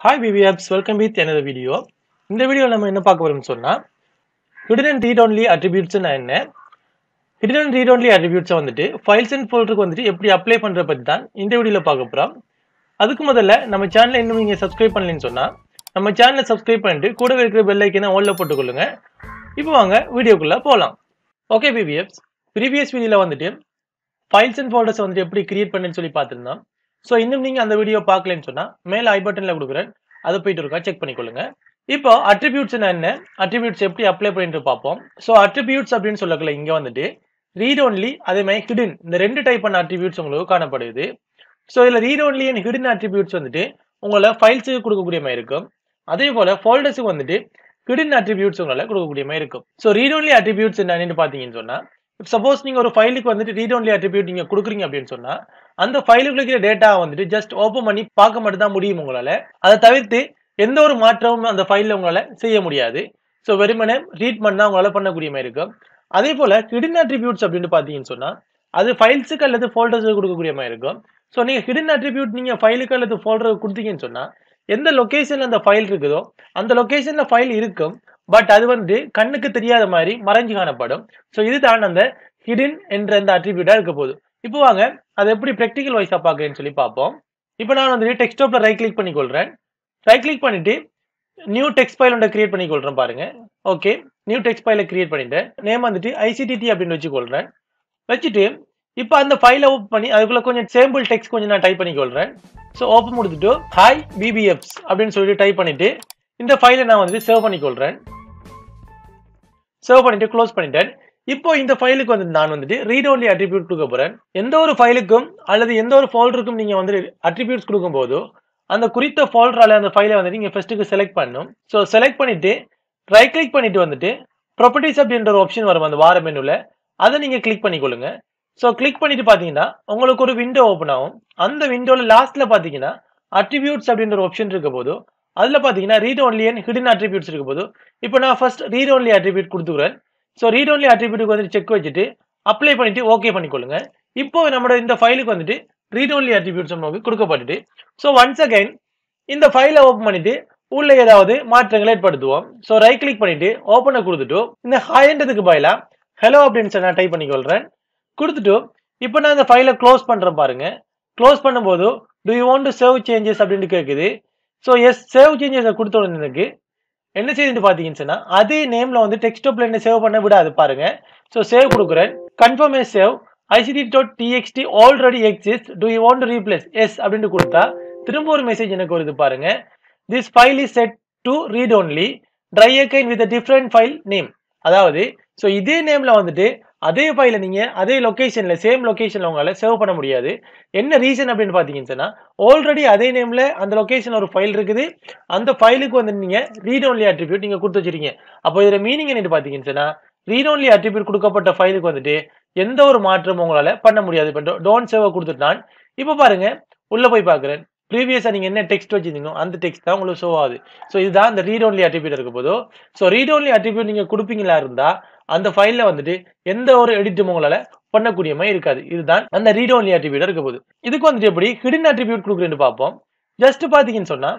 hi BBFS welcome with எனது video இந்த வீடியோவில் நம்ம என்ன பார்க்க போறோம்னு சொன்னால் ஹிடன் அண்ட் ரீட் ஒன்லி அட்ரிபியூட்ஸ்னா என்ன ஹிடன் அண்ட் ரீட் ஒன்லி அட்ரிபியூட்ஸை வந்துட்டு ஃபைல்ஸ் அண்ட் ஃபோல்டருக்கு வந்துட்டு எப்படி அப்ளை பண்ணுற பற்றி தான் இந்த வீடியோவில் பார்க்க போகிறோம் அதுக்கு முதல்ல நம்ம சேனலை இன்னும் நீங்கள் சப்ஸ்கிரைப் பண்ணலன்னு சொன்னால் நம்ம சேனலை சப்ஸ்கிரைப் பண்ணிட்டு கூடவே இருக்கிற பெல் ஐக்கனை ஆல்ல போட்டுக்கொள்ளுங்க இப்போ வாங்க வீடியோக்குள்ளே போகலாம் ஓகே பிபிஎப்ஸ் ப்ரீவியஸ் வீடியோவில் வந்துட்டு ஃபைல்ஸ் அண்ட் ஃபோல்டர்ஸ் வந்துட்டு எப்படி கிரியேட் பண்ணுன்னு சொல்லி பார்த்துருந்தோம் ஸோ இன்னும் நீங்கள் அந்த வீடியோ பார்க்கலன்னு சொன்னால் மேலே ஐ பட்டனில் கொடுக்குறேன் அதை போயிட்டு இருக்கா செக் பண்ணிக்கொள்ளுங்க இப்போ அட்ரிபியூட்ஸ் என்ன அட்ரிபியூட்ஸ் எப்படி அப்ளை பண்ணிட்டு பார்ப்போம் ஸோ அட்ரிபியூட்ஸ் அப்படின்னு சொல்லக்கல இங்கே வந்துட்டு ரீட் ஒன்லி அதே மாதிரி ஹிடன் இந்த ரெண்டு டைப் பண்ண அட்ரிபியூட்ஸ் உங்களுக்கு காணப்படுது ஸோ இதில் read only and hidden attributes வந்துட்டு உங்களை ஃபைல்ஸுக்கு கொடுக்கக்கூடிய மாதிரி இருக்கும் அதே போல் ஃபோல்டர்ஸுக்கு வந்துட்டு ஹிடன் அட்ரிபியூட்ஸ் உங்களால் கொடுக்கக்கூடிய மாதிரி இருக்கும் ஸோ ரீட் ஒன்லி அட்ரிபியூட்ஸ் என்னன்னு பார்த்தீங்கன்னு சொன்னால் சப்போஸ் நீங்கள் ஒரு ஃபைலுக்கு வந்துட்டு ரீட் ஒன்லி அட்ரிபியூட் நீங்கள் கொடுக்குறீங்க அப்படின்னு சொன்னால் அந்த ஃபைலுக்குள்ள இருக்கிற டேட்டா வந்துட்டு ஜஸ்ட் ஓப்பன் பண்ணி பார்க்க மட்டும் தான் முடியும் உங்களால் அதை தவிர்த்து எந்த ஒரு மாற்றமும் அந்த ஃபைலில் உங்களால் செய்ய முடியாது ஸோ வெறுமனே ரீட் பண்ணால் உங்களால் பண்ணக்கூடிய மாதிரி இருக்கும் அதே போல் ஹிடன் அட்ரிபியூட்ஸ் அப்படின்னு பார்த்தீங்கன்னு சொன்னால் அது ஃபைல்ஸுக்கு அல்லது ஃபோல்டர்ஸுக்கு கொடுக்கக்கூடிய மாதிரி இருக்கும் ஸோ நீங்கள் ஹிடன் அட்ரிபியூட் நீங்கள் ஃபைலுக்கு அல்லது ஃபோல்டருக்கு கொடுத்தீங்கன்னு சொன்னால் எந்த லொக்கேஷனில் அந்த ஃபைல் இருக்குதோ அந்த லொக்கேஷனில் ஃபைல் இருக்கும் பட் அது வந்து கண்ணுக்கு தெரியாத மாதிரி மறைஞ்சு காணப்படும் ஸோ இதுதான் அந்த ஹிடன் என்ற அந்த அட்ரிபியூட்டாக இருக்க போகுது இப்போ வாங்க அதை எப்படி ப்ராக்டிக்கல் வைஸாக பார்க்குறேன்னு சொல்லி பார்ப்போம் இப்போ நான் வந்து டெக்ஸ்டாப்பில் ரைட் கிளிக் பண்ணிக்கொள்கிறேன் ரைட் கிளிக் பண்ணிட்டு நியூ டெக்ஸ்ட் ஃபைல் ஒன்றை கிரியேட் பண்ணிக்கொள்கிறேன் பாருங்க ஓகே நியூ டெக்ஸ்ட் ஃபைலை கிரியேட் பண்ணிட்டேன் நேம் வந்துட்டு ஐசிடிடி அப்படின்னு வச்சுக்கொள்கிறேன் வச்சுட்டு இப்போ அந்த ஃபைலை ஓப்பன் பண்ணி அதுக்குள்ள கொஞ்சம் சேம்பிள் டெக்ஸ்ட் கொஞ்சம் நான் டைப் பண்ணிக்கொள்கிறேன் ஸோ ஓப்பன் கொடுத்துட்டு ஹாய் பிபிஎஃப்ஸ் அப்படின்னு சொல்லிட்டு டைப் பண்ணிட்டு இந்த ஃபைலை நான் வந்துட்டு சேவ் பண்ணிக்கொள்கிறேன் சேவ் பண்ணிட்டு க்ளோஸ் பண்ணிட்டேன் இப்போ இந்த ஃபைலுக்கு வந்து நான் வந்துட்டு ரீட் ஒன்லி அட்ரிபியூட் கொடுக்க போறேன் எந்த ஒரு ஃபைலுக்கும் அல்லது எந்த ஒரு ஃபோல்டருக்கும் நீங்க வந்து அட்ரிபியூட்ஸ் கொடுக்கும் போதோ அந்த குறித்த ஃபோல்டரால அந்த ஃபைலை வந்துட்டு நீங்க ஃபர்ஸ்ட்டுக்கு செலக்ட் பண்ணணும் ஸோ செலக்ட் பண்ணிட்டு ரைட் கிளிக் பண்ணிட்டு வந்துட்டு ப்ராப்பர்ட்டிஸ் அப்படின்ற ஒரு ஆப்ஷன் வரும் அந்த வார மெனுல அதை நீங்க கிளிக் பண்ணிக்கொள்ளுங்க ஸோ கிளிக் பண்ணிட்டு பாத்தீங்கன்னா உங்களுக்கு ஒரு விண்டோ ஓப்பன் ஆகும் அந்த விண்டோல லாஸ்ட்ல பாத்தீங்கன்னா அட்ரிபியூட்ஸ் அப்படின்ற ஒரு ஆப்ஷன் இருக்க போதும் அதுல பாத்தீங்கன்னா read only and hidden attributes இருக்க போதும் இப்போ நான் ஃபர்ஸ்ட் ரீட் ஒன்லி அட்ரிபியூட் கொடுத்துக்கிறேன் ஸோ ரீட் ஒன்லி அட்ரிபியூட்டுக்கு வந்துட்டு செக் வச்சுட்டு அப்ளை பண்ணிட்டு ஓகே பண்ணிக்கொள்ளுங்க இப்போ நம்மளோட இந்த ஃபைலுக்கு வந்துட்டு ரீட் ஒன்லி அட்ரிபியூட்ஸ் நமக்கு கொடுக்கப்பட்டுட்டு ஸோ ஒன்ஸ் அகைன் இந்த ஃபைலை ஓப்பன் பண்ணிட்டு உள்ள ஏதாவது மாற்றங்களை ஏற்படுத்துவோம் ஸோ ரைட் கிளிக் பண்ணிட்டு ஓப்பனை கொடுத்துட்டு இந்த ஹாய்ன்றதுக்கு பதிலாக ஹலோ அப்படின்னு சொல்லி நான் டைப் பண்ணிக்கொள்றேன் கொடுத்துட்டு இப்போ நான் இந்த ஃபைலை க்ளோஸ் பண்ணுறேன் பாருங்க க்ளோஸ் பண்ணும்போது do you want to save changes அப்படின்னு கேட்குது ஸோ எஸ் சேவ் சேஞ்சஸை கொடுத்த உடனே எனக்கு என்ன செய்துட்டு பாத்தீங்கன்னு சொன்னா அதே நேம்ல வந்து டெக்ஸ்டாப்ல என்ன சேவ் பண்ண விடாது பாருங்க ஸோ சேவ் கொடுக்குறேன் confirm yes save ICT dot TXT already exist do you want replace yes அப்படின்னு கொடுத்தா திரும்ப ஒரு மெசேஜ் எனக்கு வருது பாருங்க this file is set to read only try again with different file name அதாவது ஸோ இதே நேம்ல வந்துட்டு அதே ஃபைலை நீங்க அதே லொகேஷன்ல சேம் லொகேஷன்ல உங்களால சேவ் பண்ண முடியாது என்ன ரீசன் அப்படின்னு பாத்தீங்கன்னு சொன்னா ஆல்ரெடி அதே நேம்ல அந்த லொகேஷன் ஒரு ஃபைல் இருக்குது அந்த ஃபைலுக்கு வந்து நீங்க ரீட் ஒன்லி அட்ரிபியூட் நீங்க கொடுத்து வச்சிருக்கீங்க அப்போ இதுல மீனிங் என்ன பாத்தீங்கன்னு சொன்னா ரீட் ஒன்லி அட்ரிபியூட் கொடுக்கப்பட்ட ஃபைலுக்கு வந்துட்டு எந்த ஒரு மாற்றமும் உங்களால பண்ண முடியாது இப்போ டோன்ட் சேவ் கொடுத்துட்டான் இப்போ பாருங்க உள்ள போய் பாக்குறேன் ப்ரீவியஸா நீங்க என்ன டெக்ஸ்ட் வச்சிருந்தீங்களோ அந்த டெக்ஸ்ட் தான் உங்களுக்கு ஷோ ஆகுது ஸோ இதுதான் அந்த ரீட் ஒன்லி அட்ரிபியூட் இருக்க போதோ ஸோ ரீட் ஒன்லி அட்ரிபியூட் நீங்க கொடுப்பீங்களா இருந்தா அந்த ஃபைல்ல வந்துட்டு எந்த ஒரு எடிட்டும் உங்களால பண்ணக்கூடிய மாதிரி இருக்காது இதுதான் அந்த ரீட் ஒன்லி அட்ரிபியூட் இருக்க போகுது இதுக்கு வந்துட்டு எப்படி ஹிடன் அட்ரிபியூட் கொடுக்குறேன்னு பார்ப்போம் ஜஸ்ட் பாத்தீங்கன்னு சொன்னா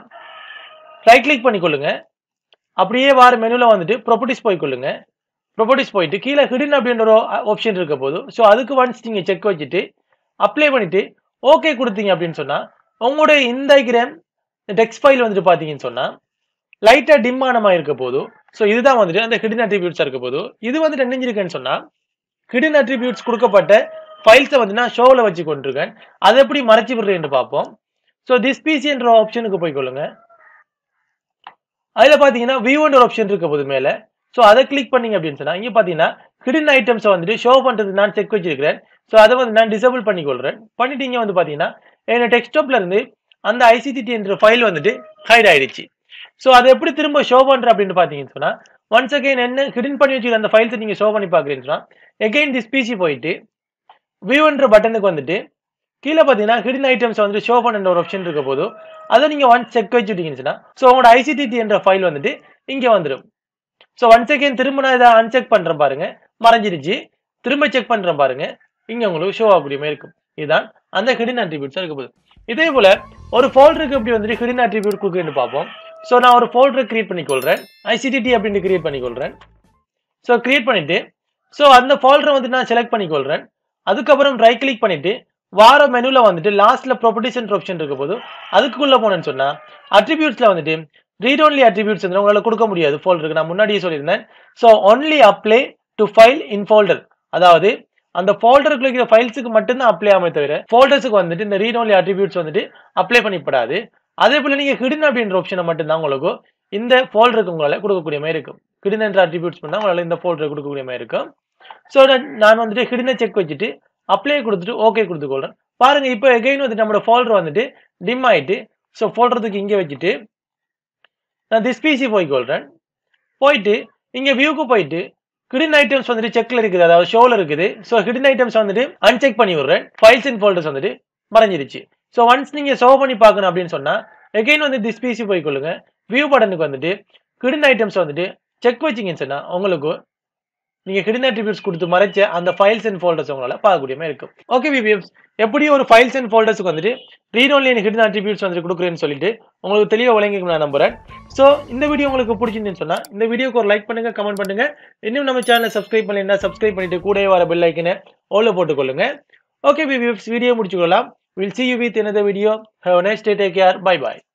ரைட் கிளிக் பண்ணிக்கொள்ளுங்க அப்படியே வார மெனுல வந்துட்டு ப்ராப்பர்ட்டிஸ் போய்க்கொள்ளுங்க ப்ராப்பர்ட்டிஸ் போயிட்டு கீழே ஹிடன் அப்படின்ற ஒரு ஆப்ஷன் இருக்க போது ஸோ அதுக்கு ஒன்ஸ் நீங்க செக் வச்சுட்டு அப்ளை பண்ணிட்டு ஓகே கொடுத்தீங்க அப்படின்னு சொன்னா உங்களுடைய இந்த கிராம் டெக்ஸ்ட் ஃபைல் வந்துட்டு பாத்தீங்கன்னு சொன்னா லைட்டா டிம் ஆனமா இருக்க போதும் ஸோ இதுதான் வந்துட்டு அந்த ஹிடன் அட்ரிபியூட்ஸா இருக்க போதும் இது வந்துட்டு என்னஞ்சிருக்கேன்னு சொன்னா ஹிடன் அட்ரிபியூட்ஸ் கொடுக்கப்பட்ட ஃபைல்ஸை வந்து நான் ஷோவில் வச்சு கொண்டிருக்கேன் அதை எப்படி மறைச்சி விடுறேன்னு பார்ப்போம் ஸோ திஸ் பிசி என்ற ஆப்ஷனுக்கு போய்க்கொள்ளுங்க அதில் பார்த்தீங்கன்னா வியூன்ற ஒரு ஆப்ஷன் இருக்க போது மேலே ஸோ அதை கிளிக் பண்ணீங்க அப்படின்னு சொன்னா இங்கே பார்த்தீங்கன்னா ஹிடன் ஐட்டம்ஸை வந்துட்டு ஷோ பண்ணுறது நான் செக் வச்சிருக்கிறேன் ஸோ அதை வந்து நான் டிசபிள் பண்ணிக்கொள்றேன் பண்ணிட்டு இங்கே வந்து பார்த்தீங்கன்னா என்னோட டெக்ஸ்டாப்ல இருந்து அந்த ஐசிடிடி என்ற ஃபைல் வந்துட்டு ஹைட் ஆயிடுச்சு ஸோ அதை எப்படி திரும்ப ஷோ பண்ற அப்படின்னு பார்த்தீங்கன்னு சொன்னா ஒன்ஸ் அகைன் என்ன ஹிடன் பண்ணி வச்சுக்கிற அந்த ஃபைல்ஸை நீங்க ஷோ பண்ணி பார்க்குறீங்கன்னு சொன்னா எகைன் திஸ் பிசி போயிட்டு வியூன்ற பட்டனுக்கு வந்துட்டு கீழே பார்த்தீங்கன்னா ஹிடன் ஐட்டம்ஸ் வந்துட்டு ஷோ பண்ணுற ஒரு ஆப்ஷன் இருக்க போதும் அதை நீங்க ஒன்ஸ் செக் வச்சுட்டீங்கன்னா ஸோ உங்களோட ஐசிடிடி என்ற ஃபைல் வந்துட்டு இங்கே வந்துடும் ஸோ ஒன்ஸ் அகைன் திரும்ப நான் இதை அன்செக் பண்றேன் பாருங்க மறைஞ்சிருச்சு திரும்ப செக் பண்றேன் பாருங்க இங்க உங்களுக்கு ஷோ ஆகக்கூடிய மாதிரி இருக்கும் இதுதான் அந்த ஹிடன் அட்ரிபியூட்ஸ் இருக்க போகுது இதே போல ஒரு ஃபோல்டருக்கு எப்படி வந்துட்டு ஹிடன் அட்ரிபியூட் கொடுக்குன்னு பார்ப்போம் ஸோ நான் ஒரு ஃபோல்டர் கிரியேட் பண்ணிக்கொள்றேன் ஐசிடிடி அப்படின்னு கிரியேட் பண்ணிக்கொள்றேன் ஸோ கிரியேட் பண்ணிட்டு ஸோ அந்த ஃபோல்டரை வந்துட்டு நான் செலக்ட் பண்ணிக்கொள்றேன் அதுக்கப்புறம் ரைட் கிளிக் பண்ணிட்டு வார மெனுல வந்துட்டு லாஸ்ட்ல ப்ராப்பர்ட்டிஸ் அண்ட் ஆப்ஷன் இருக்க போது அதுக்குள்ள போனேன்னு சொன்னா அட்ரிபியூட்ஸ்ல வந்துட்டு ரீட் ஒன்லி அட்ரிபியூட்ஸ் வந்து உங்களால கொடுக்க முடியாது ஃபோல்டருக்கு நான் முன்னாடியே சொல்லியிருந்தேன் so only apply to file in folder அதாவது அந்த ஃபோல்டருக்குள்ள இருக்கிற ஃபைல்ஸுக்கு மட்டும்தான் அப்ளை ஆமே தவிர ஃபோல்டர்ஸுக்கு வந்துட்டு இந்த ரீட் ஒன்லி அட்ரிபியூட்ஸ் வந்துட்டு அப்ளை பண்ணிப்படாது அதே போல நீங்க ஹிடன் அப்படின்ற ஆப்ஷனை மட்டும்தான் உங்களுக்கு இந்த ஃபோல்டருக்கு உங்களால கொடுக்கக்கூடிய மாதிரி இருக்கும் ஹிடன் என்ற அட்ரிபியூட்ஸ் பண்ணா உங்களால இந்த ஃபோல்டர் கொடுக்கக்கூடிய மாதிரி இருக்கும் ஸோ நான் வந்துட்டு ஹிடனை செக் வச்சுட்டு அப்ளை கொடுத்துட்டு ஓகே கொடுத்துக்கொள்றேன் பாருங்க இப்போ எகைன் வந்துட்டு நம்மளோட ஃபோல்டர் வந்துட்டு டிம் ஆயிட்டு ஸோ ஃபோல்டருக்கு இங்கே வச்சுட்டு நான் திஸ் பிசி போய்க்கொள்றேன் போயிட்டு இங்க வியூக்கு போயிட்டு ஹிடன் ஐட்டம்ஸ் வந்துட்டு செக்ல இருக்குது அதாவது ஷோல இருக்குது ஸோ ஹிடன் ஐட்டம்ஸ் வந்துட்டு அன்செக் பண்ணி விடுறேன் ஃபைல்ஸ் அண்ட் ஃபோல்டர்ஸ் வந்துட்டு மறைஞ்சிருச்சு ஸோ ஒன்ஸ் நீங்க ஷோ பண்ணி பார்க்கணும் அப்படின்னு சொன்னா எகைன் வந்து திஸ் பிசி போய்க்கொள்ளுங்க வியூ பட்டனுக்கு வந்துட்டு ஹிடன் ஐட்டம்ஸ் வந்துட்டு செக் வச்சிங்கன்னு சொன்னா உங்களுக்கு நீங்க ஹிடன் அட்ரிபியூட்ஸ் கொடுத்து மறைச்ச அந்த ஃபைல்ஸ் அண்ட் ஃபோல்டர்ஸ் உங்களால பார்க்கக்கூடிய மாதிரி இருக்கும் ஓகே விபிஎம்ஸ் எப்படி ஒரு ஃபைல்ஸ் அண்ட் ஃபோல்டர்ஸ்க்கு வந்துட்டு ரீட் ஒன்லி ஹிடன் அட்ரிபியூட்ஸ் வந்துட்டு கொடுக்குறேன்னு சொல்லிட்டு உங்களுக்கு தெளிவாக வழங்கிக்கும் நான் நம்புறேன் ஸோ இந்த வீடியோ உங்களுக்கு பிடிச்சிருந்துன்னு சொன்னா இந்த வீடியோக்கு ஒரு லைக் பண்ணுங்க கமெண்ட் பண்ணுங்க இன்னும் நம்ம சேனலை சப்ஸ்கிரைப் பண்ணிருந்தா சப்ஸ்கிரைப் பண்ணிட்டு கூடவே வர பெல் ஐக்கனை ஓல போட்டுக்கொள்ளுங்க ஓகே விபிஎம்ஸ் வீடியோ முடிச்சுக்கொள்ளலாம் வில் சி யூ வித் எனது video have nice day take care bye bye